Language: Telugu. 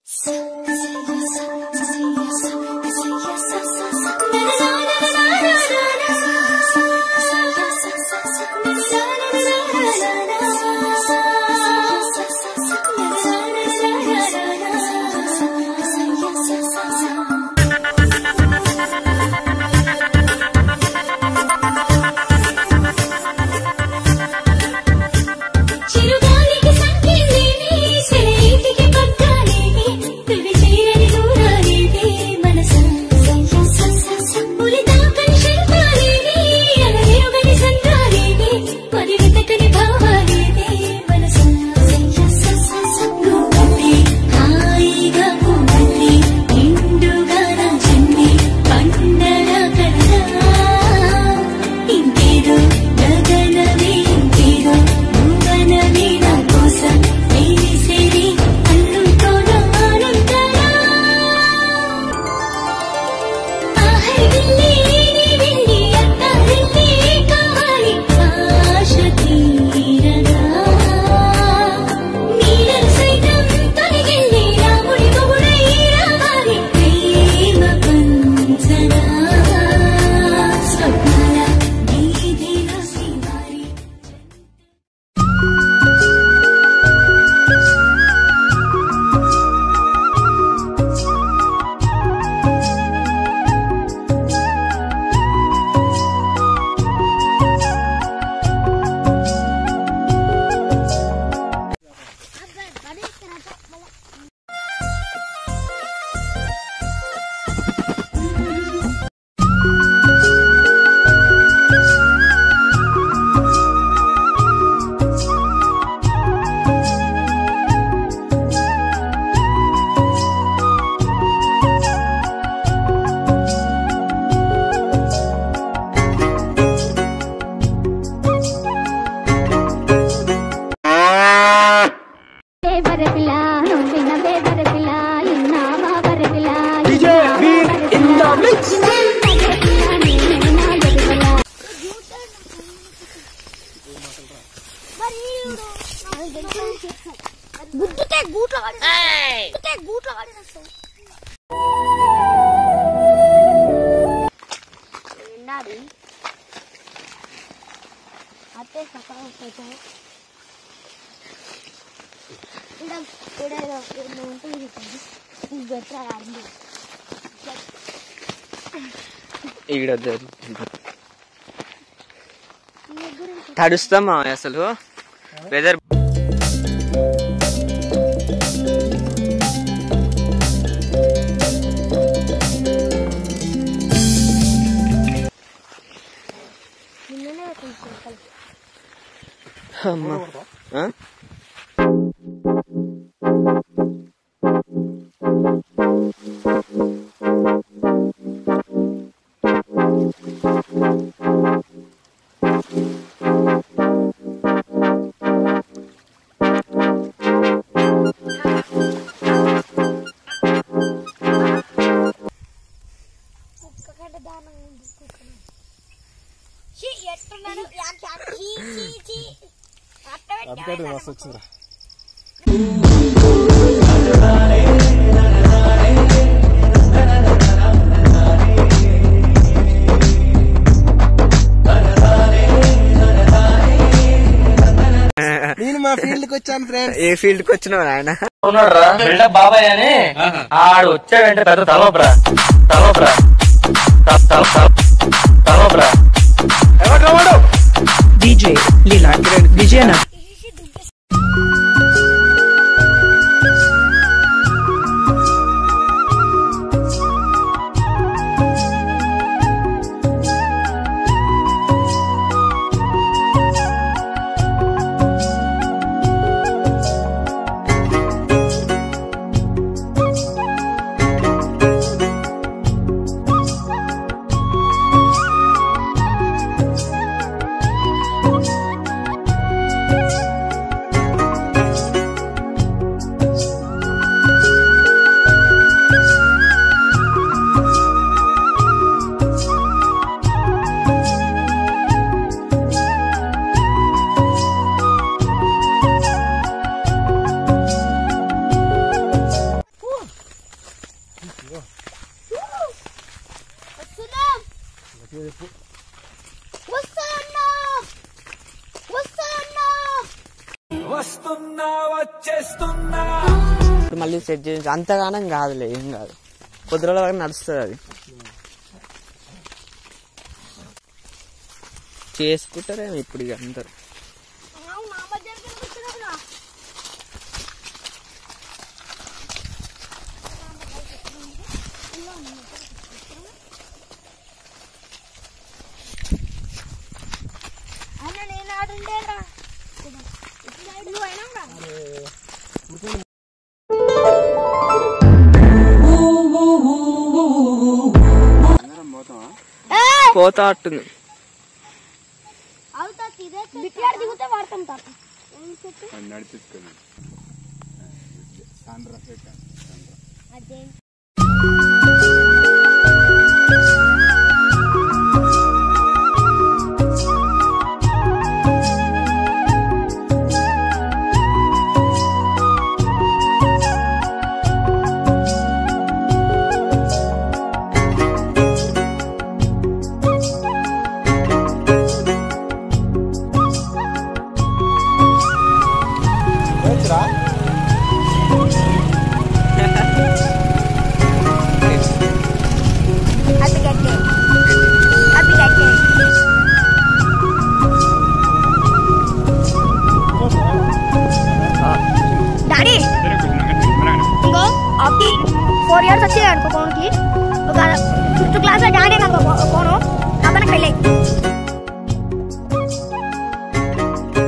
చిరుగాలికి సంకేతేవి సెలయేటికి పక్కాలేవి తువి చేరని దూరాలేవి మనసు పులి తాకని శిల్పాలేవి అలరేరుగని సంతాలేవి పది వెతకని భావాలేవి మనసు నువ్వంటే హాయిగా పువ్వంటే నిండుగా నా జన్మే పండగ కలగా ఇంకేదో గగనమే ఇంకేదో భువనమే నా కోసం తెలిసేది అందుకోనా ఆనందనా ఆహరిల్లి వెళ్ళి అత్తారిల్లి కావాలి ఆశ తీరగా నీడలు సైతం తొలగిల్లి రాముడి మొగుడై రావాలి ప్రేమ పంచగా స్వప్నాల వీధిలో శ్రీవారి బరపిల్ల నొందిన బరపిల్ల ఇన్నావా బరపిల్ల గుడ్డుతే గూట్లో గుడ్డుతే గూట్లో ఎండాది అత్తే సకాలం వచ్చాయి ఇక్కడ ఇక్కడ ఏదో ఉంటుంది ఇది బెటర్ ఆడింది ఈడ తడుస్తామా అసలు వెదర్ నిన్ననే తీసుకుంటాను అమ్మా ఆ? కుక్క కంటే దానం ఉంది కుక్క ఎట్టున్నాడు చీ చీ చీ అందుకని మస్తు వచ్చిందిరా నేను మా ఫీల్డ్ కి వచ్చాను ఫ్రెండ్స్ ఏ ఫీల్డ్ కి వచ్చినావు నాయన ఉన్నాడు బిల్డప్ బాబాయ్ అని ఆడు వచ్చాడంటే పెద్ద తలవపరా తలవపరా తలవపరా DJ Lila Vijayana ఆ ఇప్పుడు మళ్ళీ సెట్ చేయించి అంతగానం కాదులే ఏం కాదు కొద్ది రోజుల వరకు నడుస్తుంది అది చేసుకుంటారేమో ఇప్పుడు ఇక అందరు నా మధ్యలో కూర్చున్నావుగా అన్న నేను ఆడుండేరా నువ్వు అయినా పోతా అట్టుంది అవుతా తిరే బిట్లాడి దిగుతే వాడతాం తాత నడిపించుకున్నాను అదే